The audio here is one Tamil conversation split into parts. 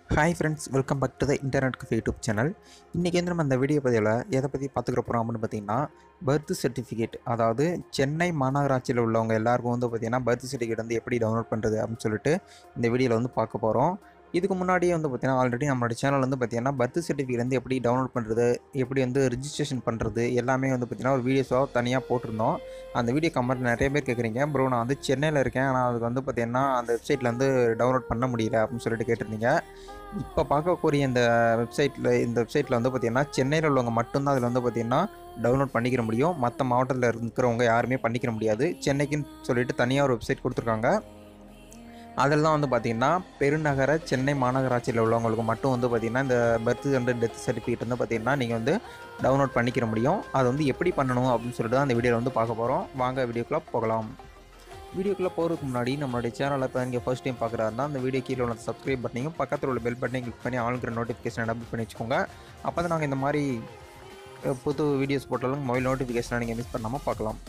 hi friends welcome back to the internet cafe YouTube channel இன்றைக்கி வந்து நம்ம இந்த வீடியோ பதிவில் எதை பற்றி பார்த்துக்கிற போகிறோம் அப்படின்னு பார்த்தீங்கன்னா பர்த் சர்டிஃபிகேட் அதாவது சென்னை மாநகராட்சியில் உள்ளவங்க எல்லாருக்கும் வந்து பார்த்திங்கன்னா பர்த் சர்டிஃபிகேட் வந்து எப்படி டவுன்லோட் பண்ணுறது அப்படின்னு சொல்லிட்டு இந்த வீடியோவில் வந்து பார்க்க போகிறோம் இதுக்கு முன்னாடியே வந்து பார்த்திங்கன்னா ஆல்ரெடி நம்மளோட சேனல் வந்து பார்த்திங்கன்னா பர்த் சர்டிஃபிகேட் வந்து எப்படி டவுன்லோட் பண்ணுறது எப்படி வந்து ரிஜிஸ்ட்ரேஷன் பண்ணுறது எல்லாமே வந்து பார்த்திங்கன்னா ஒரு வீடியோஸாக தனியாக போட்டிருந்தோம் அந்த வீடியோ கமெண்ட் நிறைய பேர் கேட்குறீங்க ப்ரோ நான் வந்து சென்னையில் இருக்கேன் ஆனால் அதுக்கு வந்து பார்த்திங்கன்னா அந்த வெப்சைட்டில் வந்து டவுன்லோட் பண்ண முடியல அப்படின்னு சொல்லிட்டு கேட்டிருந்தீங்க இப்போ பார்க்கக்கூடிய இந்த வெப்சைட்டில் இந்த வெப்சைட்டில் வந்து பார்த்திங்கன்னா சென்னையில் உள்ளவங்க மட்டும்தான் அதில் வந்து பார்த்திங்கன்னா டவுன்லோட் பண்ணிக்கிற முடியும் மற்ற மாவட்டத்தில் இருக்கிறவங்க யாருமே பண்ணிக்கிற முடியாது சென்னைக்குன்னு சொல்லிட்டு தனியாக ஒரு வெப்சைட் கொடுத்துருக்காங்க அதில் தான் வந்து பார்த்திங்கன்னா பெருநகர சென்னை மாநகராட்சியில் உள்ளவங்களுக்கு மட்டும் வந்து பார்த்திங்கன்னா இந்த பர்த் அண்ட் டெத் சர்டிஃபிகேட் வந்து பார்த்திங்கன்னா நீங்கள் வந்து டவுன்லோட் பண்ணிக்கிற முடியும் அது வந்து எப்படி பண்ணணும் அப்படின்னு சொல்லிட்டு தான் அந்த வீடியோவில் வந்து பார்க்க போகிறோம் வாங்க வீடியோக்குள்ளே போகலாம் வீடியோக்குள்ளே போகிறதுக்கு முன்னாடி நம்மளுடைய சேனலை இப்போ நீங்கள் ஃபர்ஸ்ட் டைம் பார்க்குறாருன்னா அந்த வீடியோ கீழே உள்ள சப்ஸ்கிரைப் பண்ணிங்க பக்கத்தில் உள்ள பெல் பட்டனை கிளிக் பண்ணி ஆளுங்கிற நோட்டிஃபிகேஷன் எனபிள் பண்ணி வச்சுக்கோங்க அப்போ தான் நாங்கள் இந்த மாதிரி அஹ், புது வீடியோஸ் போட்டாலும் மொபைல் நோட்டிஃபிகேஷனை நீங்கள் மிஸ் பண்ணாமல் பார்க்கலாம்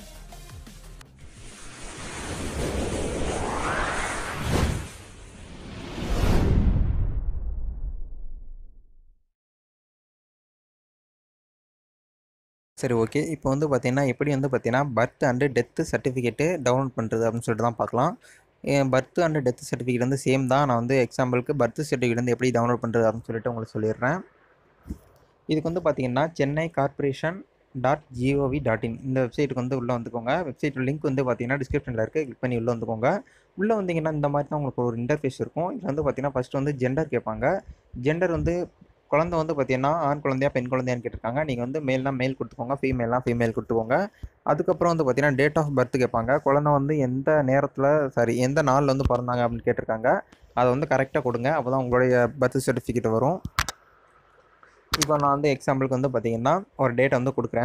சரி ஓகே இப்போ வந்து பார்த்தீங்கன்னா எப்படி வந்து பார்த்தீங்கன்னா birth and death certificate download பண்ணுறது அப்படின்னு சொல்லிட்டு தான் பார்க்கலாம் பர்த் அண்டு டெத் சர்டிஃபிகேட் வந்து சேம் தான் நான் வந்து எக்ஸாம்பிளுக்கு பர்த் சர்டிஃபிகேட் வந்து எப்படி டவுன்லோட் பண்ணுறது அப்படின்னு சொல்லிட்டு உங்களுக்கு சொல்லிடுறேன் இதுக்கு வந்து பார்த்தீங்கன்னா Chennai corporation dot G O V dot in இந்த வெப்சைட்டுக்கு வந்து உள்ளே வந்துக்கோங்க வெப்சைட் லிங்க் வந்து பார்த்தீங்கன்னா டிஸ்கிரிப்ஷனில் இருக்குது கிளிக் பண்ணி உள்ளே வந்துக்கோங்க உள்ளே வந்தீங்கன்னா இந்த மாதிரி தான் உங்களுக்கு ஒரு இன்டர்ஃபேஸ் இருக்கும் இதில் வந்து பார்த்தீங்கன்னா ஃபஸ்ட்டு வந்து ஜெண்டர் கேட்பாங்க ஜெண்டர் வந்து குழந்தை வந்து பார்த்தீங்கன்னா ஆண் குழந்தையா பெண் குழந்தையான்னு கேட்டிருக்காங்க நீங்கள் வந்து மேல்னா மேல் கொடுத்துக்கோங்க ஃபீமேல்னா ஃபீமேல் கொடுத்துக்கோங்க அதுக்கப்புறம் வந்து பார்த்தீங்கன்னா டேட் ஆஃப் பர்த் கேட்பாங்க குழந்தை வந்து எந்த நேரத்தில் சாரி எந்த நாளில் வந்து பிறந்தாங்க அப்படின்னு கேட்டிருக்காங்க அதை வந்து கரெக்டாக கொடுங்க அப்போ தான் உங்களுடைய பர்த் சர்டிஃபிகேட் வரும் இப்போ நான் வந்து எக்ஸாம்பிளுக்கு வந்து பார்த்தீங்கன்னா ஒரு டேட் வந்து கொடுக்குறேன்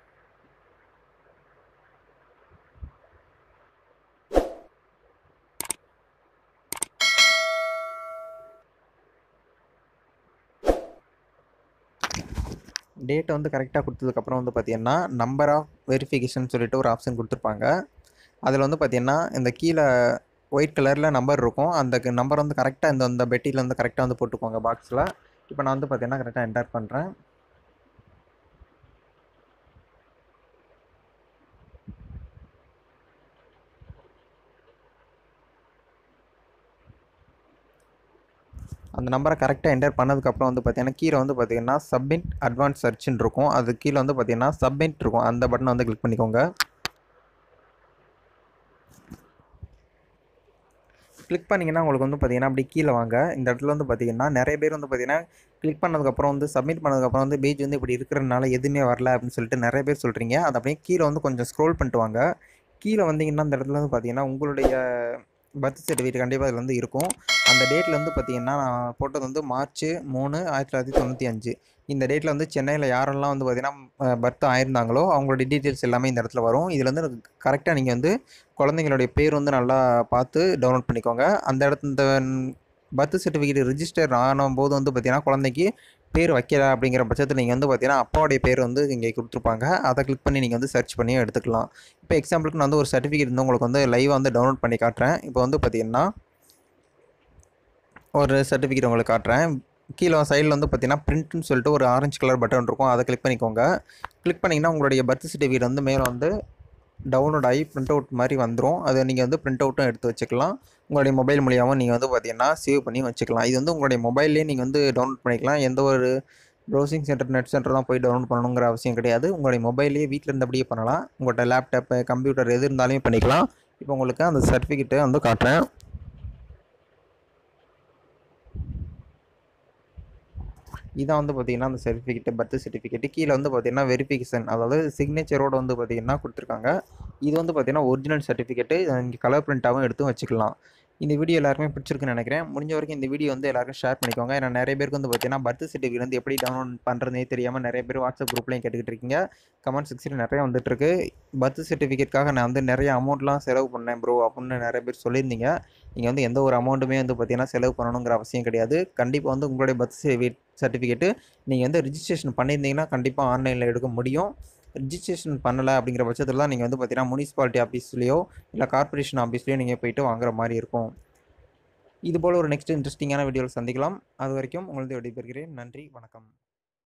டேட்டை வந்து கரெக்டாக கொடுத்ததுக்கப்புறம் வந்து பார்த்தீங்கன்னா நம்பர் ஆஃப் வெரிஃபிகேஷன் சொல்லிட்டு ஒரு ஆப்ஷன் கொடுத்துருப்பாங்க அதில் வந்து பார்த்தீங்கன்னா இந்த கீழே ஒயிட் கலரில் நம்பர் இருக்கும் அந்த நம்பர் வந்து கரெக்டாக இந்த இந்த பெட்டியில் வந்து கரெக்டாக வந்து போட்டுக்கோங்க பாக்ஸில் இப்போ நான் வந்து பார்த்தீங்கன்னா கரெக்டாக என்டர் பண்ணுறேன் அந்த நம்பரை கரெக்டாக என்டர் பண்ணதுக்கப்புறம் வந்து பார்த்தீங்கன்னா கீழே வந்து பார்த்தீங்கன்னா சப்மிட் அட்வான்ஸ் சர்ச்னு இருக்கும் அது கீழே வந்து பார்த்தீங்கன்னா சப்மிட் இருக்கும் அந்த பட்டனை வந்து கிளிக் பண்ணிக்கோங்க கிளிக் பண்ணிங்கன்னா உங்களுக்கு வந்து பார்த்தீங்கன்னா அப்படி கீழே வாங்க இந்த இடத்துல வந்து பார்த்தீங்கன்னா நிறைய பேர் வந்து பார்த்தீங்கன்னா கிளிக் பண்ணதுக்கப்புறம் வந்து சப்மிட் பண்ணதுக்கப்புறம் வந்து பேஜ் வந்து இப்படி இருக்கிறனால எதுவுமே வரல அப்படின்னு சொல்லிட்டு நிறைய பேர் சொல்கிறீங்க அது அப்படியே கீழே வந்து கொஞ்சம் ஸ்க்ரோல் பண்ணிட்டு வாங்க கீழே வந்தீங்கன்னா அந்த இடத்துல வந்து பார்த்தீங்கன்னா உங்களுடைய பர்த் சர்டிஃபிகேட் கண்டிப்பாக அதில் வந்து இருக்கும் அந்த டேட்டில் வந்து பார்த்தீங்கன்னா நான் போட்டது வந்து மார்ச் மூணு ஆயிரத்தி தொள்ளாயிரத்தி தொண்ணூற்றி அஞ்சு இந்த டேட்டில் வந்து சென்னையில் யாரெல்லாம் வந்து பார்த்தீங்கன்னா பர்த் ஆயிருந்தாங்களோ அவங்களுடைய டீட்டெயில்ஸ் எல்லாமே இந்த இடத்துல வரும் இதில் வந்து கரெக்டாக நீங்கள் வந்து குழந்தைங்களுடைய பேர் வந்து நல்லா பார்த்து டவுன்லோட் பண்ணிக்கோங்க அந்த இடத்து இந்த பர்த் சர்டிஃபிகேட் ரிஜிஸ்டர் ஆனும்போது வந்து பார்த்தீங்கன்னா குழந்தைக்கு பேர் வைக்கல அப்படிங்கிற பட்சத்தில் நீங்கள் வந்து பார்த்தீங்கன்னா அப்பாவுடைய பேர் வந்து இங்கே கொடுத்துருப்பாங்க அதை கிளிக் பண்ணி நீங்கள் வந்து சர்ச் பண்ணி எடுத்துக்கலாம் இப்போ எக்ஸாம்பிளுக்கு நான் வந்து ஒரு சர்டிஃபிகேட் வந்து உங்களுக்கு வந்து லைவாக வந்து டவுன்லோட் பண்ணி காட்டுறேன் இப்போ வந்து பார்த்தீங்கன்னா ஒரு சர்டிஃபிகேட் உங்களுக்கு காட்டுறேன் கீழே சைடில் வந்து பார்த்தீங்கன்னா பிரிண்ட்னு சொல்லிட்டு ஒரு ஆரஞ்சு கலர் பட்டன் இருக்கும் அதை கிளிக் பண்ணிக்கோங்க கிளிக் பண்ணிங்கன்னா உங்களுடைய பர்த் சர்டிஃபிகேட் வந்து மேலே வந்து டவுன்லோட் ஆகி பிரிண்ட் அவுட் மாதிரி வந்துடும் அதை நீங்கள் வந்து பிரிண்ட் அவுட்டும் எடுத்து வச்சுக்கலாம் உங்களுடைய மொபைல் மூலியமாக நீங்கள் வந்து பார்த்தீங்கன்னா சேவ் பண்ணி வச்சுக்கலாம் இது வந்து உங்களுடைய மொபைல்லேயே நீங்கள் வந்து டவுன்லோட் பண்ணிக்கலாம் எந்த ஒரு ப்ரௌசிங் சென்டர் நெட் சென்டர் தான் போய் டவுன்லோட் பண்ணணுங்கிற அவசியம் கிடையாது உங்களுடைய மொபைல்லேயே வீட்டில் இருந்தபடியே பண்ணலாம் உங்கள்கிட்ட லேப்டாப்பு கம்ப்யூட்டர் எது இருந்தாலுமே பண்ணிக்கலாம் இப்போ உங்களுக்கு அந்த சர்டிஃபிகேட்டை வந்து காட்டுறேன் இதான் வந்து பார்த்தீங்கன்னா அந்த சர்டிஃபிகேட் பர்த் சர்டிஃபிகேட் கீழே வந்து பார்த்தீங்கன்னா வெரிஃபிகேஷன் அதாவது சிக்னேச்சரோட வந்து பார்த்தீங்கன்னா கொடுத்துருக்காங்க இது வந்து பார்த்தீங்கன்னா ஒரிஜினல் சர்டிஃபிகேட்டு இங்கே கலர் பிரிண்ட்டாகவும் எடுத்து வச்சுக்கலாம் இந்த வீடியோ எல்லாருமே பிடிச்சிருக்குன்னு நினைக்கிறேன் முடிஞ்ச வரைக்கும் இந்த வீடியோ வந்து எல்லாருக்கும் ஷேர் பண்ணிக்கோங்க ஏன்னா நிறைய பேருக்கு வந்து பார்த்தீங்கன்னா பர்த் சர்டிஃபிகேட் வந்து எப்படி டவுன்லோட் பண்ணுறதுனே தெரியாமல் நிறைய பேர் வாட்ஸ்அப் குரூப்லையும் கேட்டுக்கிட்டு இருக்கீங்க கமெண்ட் செக்ஷனில் நிறைய வந்துட்டுருக்கு பர்த் சர்டிஃபிகேட்காக நான் வந்து நிறைய அமௌண்ட்லாம் செலவு பண்ணேன் ப்ரோ அப்படின்னு நிறைய பேர் சொல்லியிருந்தீங்க நீங்கள் வந்து எந்த ஒரு அமௌண்ட்டுமே வந்து பார்த்தீங்கன்னா செலவு பண்ணணுங்கிற அவசியம் கிடையாது கண்டிப்பாக வந்து உங்களுடைய பர்த் சர்டிஃபிகேட் சர்டிஃபிகேட்டு நீங்கள் வந்து ரிஜிஸ்ட்ரேஷன் பண்ணியிருந்தீங்கன்னா கண்டிப்பாக ஆன்லைனில் எடுக்க முடியும் ரிஜிஸ்ட்ரேஷன் பண்ணலை அப்படிங்கிற பட்சத்தில் தான் நீங்கள் வந்து பார்த்தீங்கன்னா முனிசிபாலிட்டி ஆஃபீஸ்லேயோ இல்லை கார்ப்பரேஷன் ஆஃபீஸ்லேயோ நீங்கள் போயிட்டு வாங்குற மாதிரி இருக்கும் இது போல் ஒரு நெக்ஸ்ட் இன்ட்ரெஸ்டிங்கான வீடியோவில் சந்திக்கலாம் அது வரைக்கும் உங்களது விடைபெறுகிறேன் நன்றி வணக்கம்